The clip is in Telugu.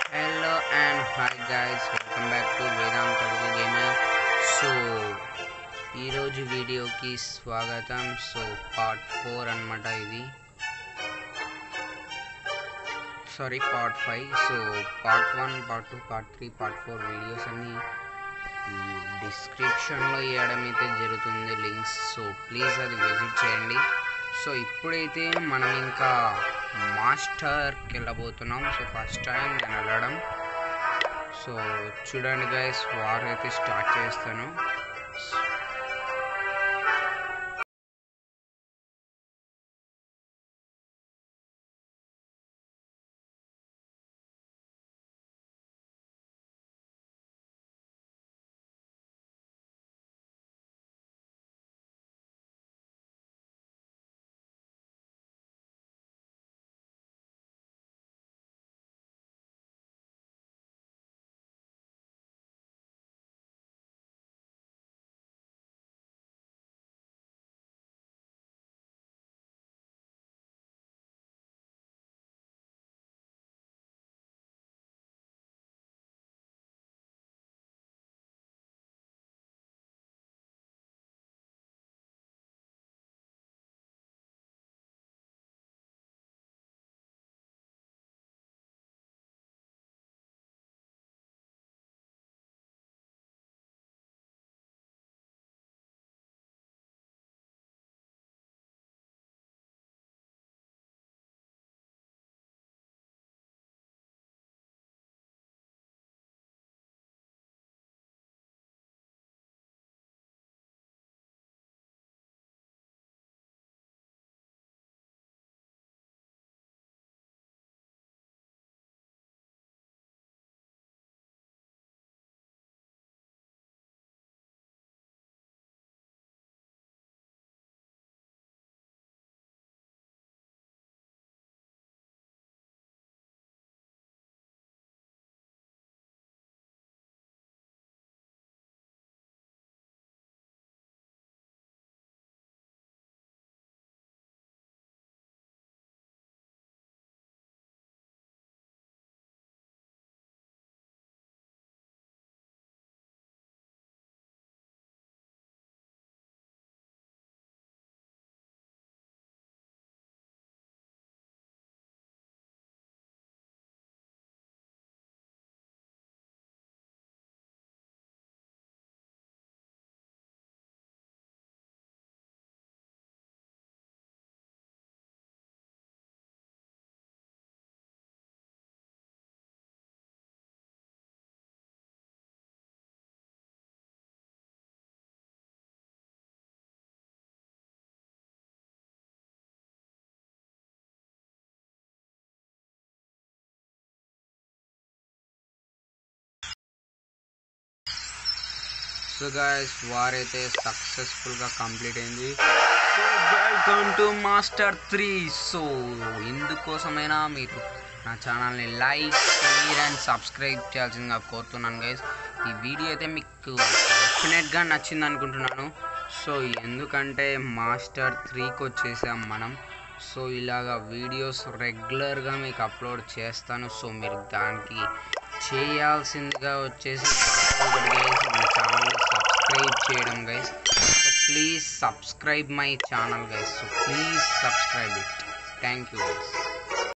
hello and hi guys welcome back to Vedant Telugu gamer so ఈరోజు వీడియోకి స్వాగతం సో పార్ట్ ఫోర్ అన్నమాట ఇది sorry part five so part one part two part three part four videos అన్నీ డిస్క్రిప్షన్లో ఇవ్వడం అయితే జరుగుతుంది లింక్స్ సో ప్లీజ్ అది విజిట్ చేయండి సో ఇప్పుడైతే మనం ఇంకా మాస్టర్కి వెళ్ళబోతున్నాం సో ఫస్ట్ టైం నేను వెళ్ళడం సో చూడండి గైస్ వార్ అయితే స్టార్ట్ చేస్తాను సో గాయస్ వార్ అయితే సక్సెస్ఫుల్గా కంప్లీట్ అయింది so welcome to master three so ఇందుకోసమైనా మీరు నా ఛానల్ని లైక్ షేర్ అండ్ సబ్స్క్రైబ్ చేయాల్సిందిగా కోరుతున్నాను గైస్ ఈ వీడియో అయితే మీకు డెఫినెట్గా నచ్చింది అనుకుంటున్నాను సో ఎందుకంటే మాస్టర్ త్రీకి వచ్చేసాం మనం సో ఇలాగా వీడియోస్ రెగ్యులర్గా మీకు అప్లోడ్ చేస్తాను సో మీరు దానికి చేయాల్సిందిగా వచ్చేసి ఒకటి గైస్ మన ఛానల్ని సబ్స్క్రైబ్ చేయడం guys so please subscribe my channel guys so please subscribe it thank you guys